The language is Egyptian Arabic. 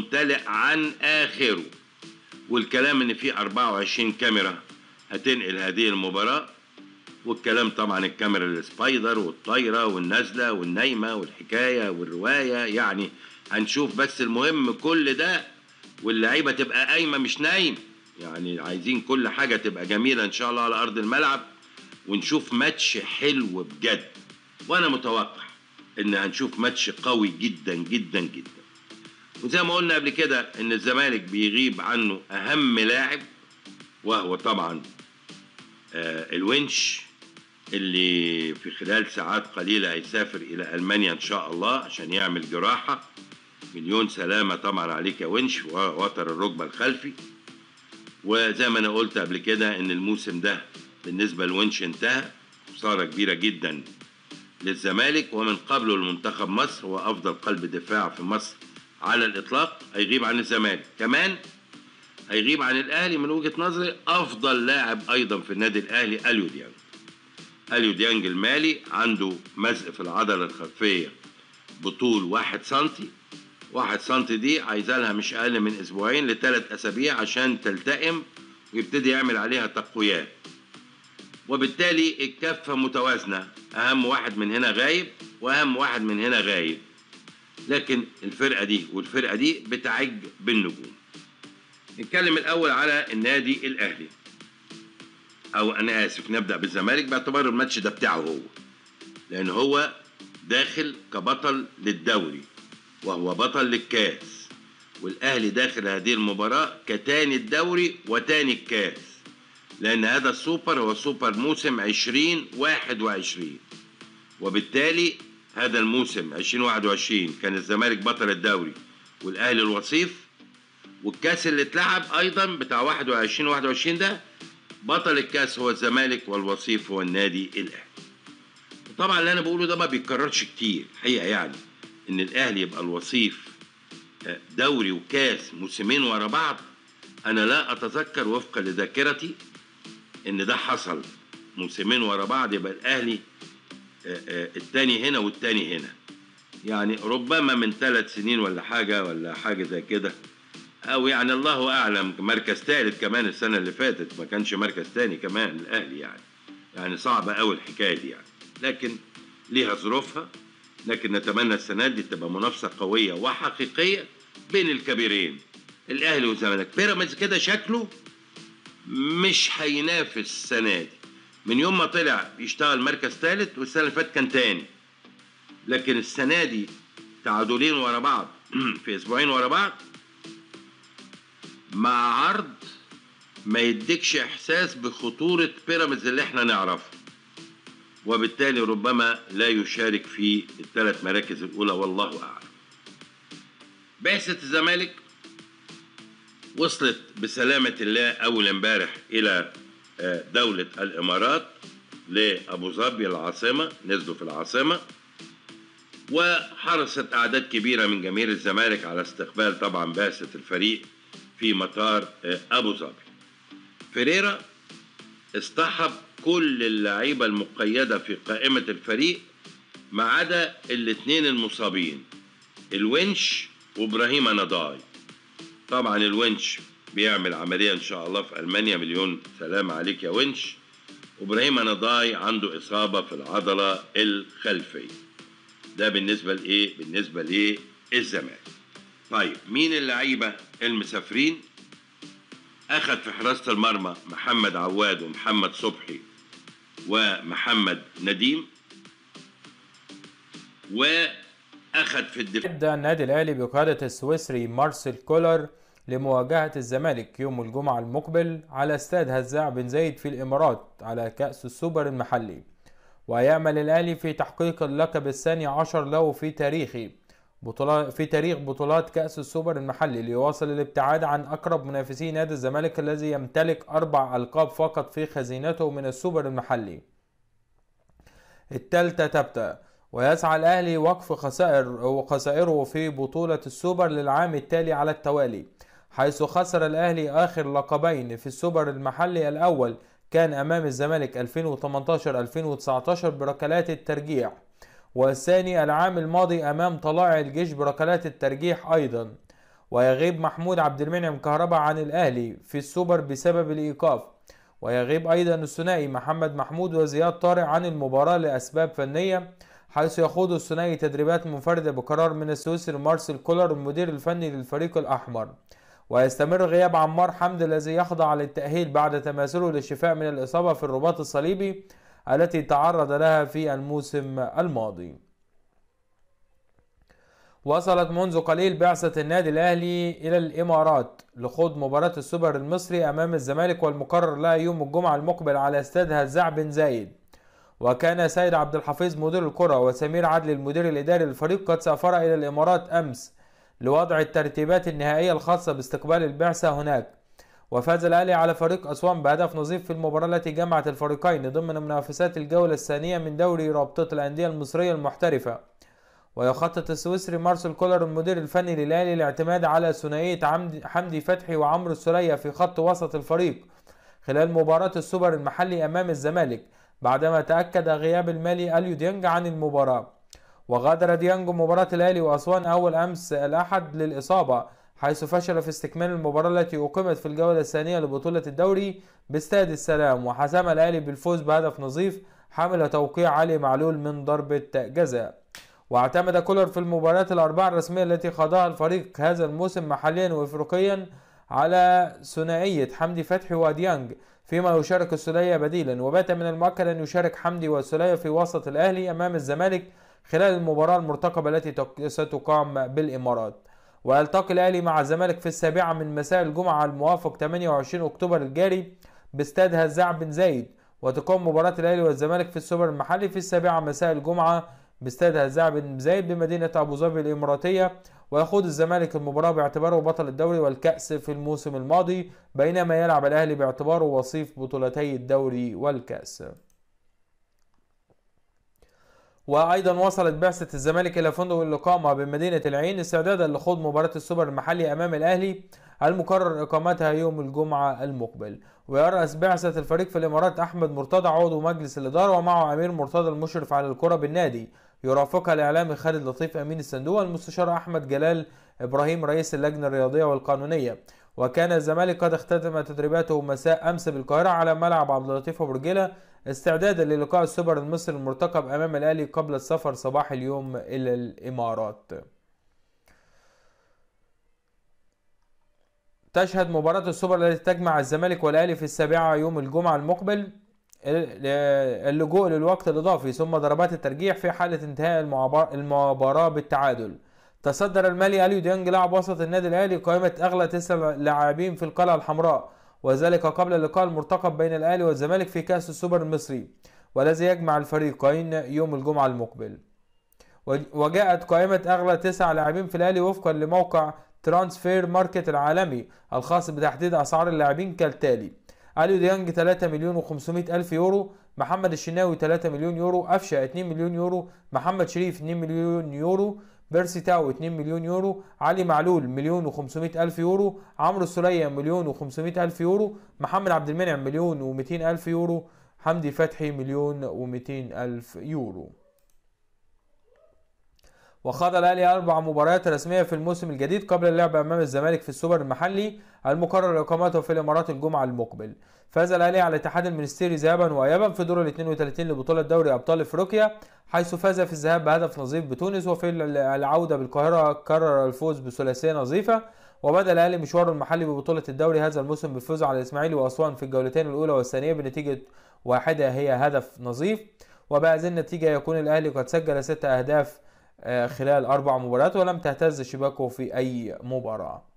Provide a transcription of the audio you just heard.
ممتلئ عن آخره والكلام إن في 24 كاميرا هتنقل هذه المباراة والكلام طبعا الكاميرا السبايدر والطايرة والنازلة والنايمة والحكاية والرواية يعني هنشوف بس المهم كل ده واللعيبة تبقى قايمة مش نايم يعني عايزين كل حاجة تبقى جميلة إن شاء الله على أرض الملعب ونشوف ماتش حلو بجد وأنا متوقع إن هنشوف ماتش قوي جدا جدا جدا وزي ما قلنا قبل كده إن الزمالك بيغيب عنه أهم لاعب وهو طبعا آه الونش اللي في خلال ساعات قليلة هيسافر إلى ألمانيا إن شاء الله عشان يعمل جراحة مليون سلامة طبعا عليك يا ونش وتر الركبة الخلفي وزي ما أنا قلت قبل كده إن الموسم ده بالنسبة لونش انتهى خسارة كبيرة جدا للزمالك ومن قبله لمنتخب مصر هو أفضل قلب دفاع في مصر على الإطلاق هيغيب عن الزمالك كمان هيغيب عن الأهلي من وجهة نظري أفضل لاعب أيضا في النادي الأهلي أليو ديانج أليو ديانج المالي عنده مزق في العضلة الخلفية بطول واحد سنتي واحد سنتي دي عايزة لها مش أقل من أسبوعين لثلاث أسابيع عشان تلتئم ويبتدي يعمل عليها تقويات وبالتالي الكفة متوازنة أهم واحد من هنا غايب وأهم واحد من هنا غايب لكن الفرقة دي والفرقة دي بتعج بالنجوم نتكلم الأول على النادي الأهلي أو أنا آسف نبدأ بالزمالك باعتبار الماتش ده بتاعه هو لأن هو داخل كبطل للدوري وهو بطل للكاس والأهلي داخل هذه المباراة كتاني الدوري وتاني الكاس لأن هذا السوبر هو سوبر موسم 2021 وبالتالي هذا الموسم 2021 كان الزمالك بطل الدوري والأهلي الوصيف والكاس اللي اتلعب أيضا بتاع 21 21 ده بطل الكاس هو الزمالك والوصيف هو النادي الأهلي طبعا اللي أنا بقوله ده ما بيتكررش كتير حقيقة يعني إن الأهلي يبقى الوصيف دوري وكاس موسمين ورا بعض أنا لا أتذكر وفقا لذاكرتي ان ده حصل موسمين ورا بعض يبقى الاهلي التاني هنا والتاني هنا يعني ربما من ثلاث سنين ولا حاجة ولا حاجة زي كده أو يعني الله أعلم مركز ثالث كمان السنة اللي فاتت ما كانش مركز تاني كمان الأهلي يعني يعني صعبة أوي الحكاية دي يعني لكن ليها ظروفها لكن نتمنى السنة دي تبقى منافسة قوية وحقيقية بين الكبيرين الأهلي والزمالك بيراميدز كده شكله مش هينافس السنة دي من يوم ما طلع يشتغل مركز ثالث والسنة اللي فاتت كان تاني لكن السنة دي تعادلين ورا بعض في أسبوعين ورا بعض مع عرض ما يديكش إحساس بخطورة بيراميدز اللي احنا نعرفه وبالتالي ربما لا يشارك في الثلاث مراكز الأولى والله أعلم بعثة الزمالك وصلت بسلامة الله أول امبارح إلى دولة الإمارات لأبو ظبي العاصمة نزلوا في العاصمة وحرصت أعداد كبيرة من جماهير الزمالك على استقبال طبعا بعثة الفريق في مطار أبو ظبي فيريرا اصطحب كل اللعيبة المقيدة في قائمة الفريق ما عدا الاثنين المصابين الونش وابراهيم نضاي طبعا الونش بيعمل عملية إن شاء الله في ألمانيا مليون سلام عليك يا ونش وإبراهيم نضاي عنده إصابة في العضلة الخلفية ده بالنسبة لإيه؟ بالنسبة للزمالك طيب مين اللعيبة المسافرين؟ أخذ في حراسة المرمى محمد عواد ومحمد صبحي ومحمد نديم وأخذ في الدفاع يبدأ النادي الأهلي بقيادة السويسري مارسيل كولر لمواجهة الزمالك يوم الجمعة المقبل على استاد هزاع بن زايد في الإمارات على كأس السوبر المحلي ويأمل الأهلي في تحقيق اللقب الثاني عشر له في تاريخه بطولات في تاريخ بطولات كأس السوبر المحلي ليواصل الابتعاد عن أقرب منافسي نادي الزمالك الذي يمتلك أربع ألقاب فقط في خزينته من السوبر المحلي التالتة تبدأ ويسعى الأهلي وقف خسائر وخسائره في بطولة السوبر للعام التالي على التوالي حيث خسر الأهلي آخر لقبين في السوبر المحلي الأول كان أمام الزمالك 2018-2019 بركلات الترجيح والثاني العام الماضي أمام طلائع الجيش بركلات الترجيح أيضا ويغيب محمود عبد المنعم كهربا عن الأهلي في السوبر بسبب الإيقاف ويغيب أيضا الثنائي محمد محمود وزياد طارق عن المباراة لأسباب فنية حيث يخوض الثنائي تدريبات منفردة بقرار من السويسري مارسيل كولر المدير الفني للفريق الأحمر ويستمر غياب عمار حمد الذي يخضع للتأهيل بعد تماثله للشفاء من الإصابة في الرباط الصليبي التي تعرض لها في الموسم الماضي وصلت منذ قليل بعثة النادي الأهلي إلى الإمارات لخوض مباراة السوبر المصري أمام الزمالك والمقرر لها يوم الجمعة المقبل على استاد هزاع بن زايد وكان سيد عبد الحفيظ مدير الكرة وسمير عدل المدير الإداري للفريق قد سافر إلى الإمارات أمس لوضع الترتيبات النهائية الخاصة باستقبال البعثة هناك وفاز الأهلي على فريق أسوان بهدف نظيف في المباراة التي جمعت الفريقين ضمن منافسات الجولة الثانية من دوري رابطة الأندية المصرية المحترفة ويخطط السويسري مارسيل كولر المدير الفني للأهلي الاعتماد على ثنائية حمدي فتحي وعمرو السولية في خط وسط الفريق خلال مباراة السوبر المحلي أمام الزمالك بعدما تأكد غياب المالي أليو ديانج عن المباراة وغادر ديانج مباراة الأهلي وأسوان أول أمس الأحد للإصابة حيث فشل في استكمال المباراة التي أقيمت في الجولة الثانية لبطولة الدوري باستاد السلام وحسم الأهلي بالفوز بهدف نظيف حمل توقيع علي معلول من ضربة جزاء واعتمد كولر في المباريات الأربعة الرسمية التي خاضها الفريق هذا الموسم محليا وإفريقيا على ثنائية حمدي فتحي وديانج فيما يشارك السولية بديلا وبات من المؤكد أن يشارك حمدي والسولية في وسط الأهلي أمام الزمالك خلال المباراة المرتقبة التي ستقام بالإمارات ويلتقي الأهلي مع الزمالك في السابعة من مساء الجمعة الموافق 28 أكتوبر الجاري باستاد هزاع بن زايد وتقام مباراة الأهلي والزمالك في السوبر المحلي في السابعة مساء الجمعة باستاد هزاع بن زايد بمدينة أبو ظبي الإماراتية ويخوض الزمالك المباراة باعتباره بطل الدوري والكأس في الموسم الماضي بينما يلعب الأهلي باعتباره وصيف بطولتي الدوري والكأس وايضا وصلت بعثه الزمالك الى فندق الاقامه بمدينه العين استعدادا لخوض مباراه السوبر المحلي امام الاهلي المقرر اقامتها يوم الجمعه المقبل ويرأس بعثه الفريق في الامارات احمد مرتضى عضو مجلس الاداره ومعه امير مرتضى المشرف على الكره بالنادي يرافقها الاعلامي خالد لطيف امين الصندوق والمستشار احمد جلال ابراهيم رئيس اللجنه الرياضيه والقانونيه وكان الزمالك قد اختتم تدريباته مساء امس بالقاهره على ملعب عبد اللطيف ابو رجيله استعدادا للقاء السوبر المصري المرتقب امام الاهلي قبل السفر صباح اليوم الى الامارات تشهد مباراة السوبر التي تجمع الزمالك والاهلي في السابعة يوم الجمعة المقبل اللجوء للوقت الاضافي ثم ضربات الترجيح في حالة انتهاء المباراة بالتعادل تصدر المالي اليو ديانج لاعب وسط النادي الاهلي قائمة اغلى تسع لاعبين في القلعة الحمراء وذلك قبل اللقاء المرتقب بين الاهلي والزمالك في كاس السوبر المصري والذي يجمع الفريقين يوم الجمعة المقبل وجاءت قائمة اغلى تسع لاعبين في الاهلي وفقا لموقع ترانسفير ماركت العالمي الخاص بتحديد اسعار اللاعبين كالتالي اليو ديانج 3 مليون و500 الف يورو محمد الشناوي 3 مليون يورو قفشه 2 مليون يورو محمد شريف 2 مليون يورو بيرسي تاو 2 مليون يورو علي معلول مليون و500 الف يورو عمرو السولية مليون و500 الف يورو محمد عبد المنعم مليون و200 الف يورو حمدي فتحي مليون و200 الف يورو وخاض الاهلي اربع مباريات رسميه في الموسم الجديد قبل اللعب امام الزمالك في السوبر المحلي المقرر اقامته في الامارات الجمعه المقبل فاز الاهلي على الاتحاد المنستيري ذهابا وايابا في دور ال 32 لبطوله دوري ابطال افريقيا حيث فاز في الذهاب بهدف نظيف بتونس وفي العوده بالقاهره قرر الفوز بثلاثيه نظيفه وبدا الاهلي مشواره المحلي ببطوله الدوري هذا الموسم بالفوز على الاسماعيلي واسوان في الجولتين الاولى والثانيه بنتيجه واحده هي هدف نظيف وبهذه النتيجه يكون الاهلي قد سجل ست اهداف خلال اربع مباريات ولم تهتز شباكه في اي مباراه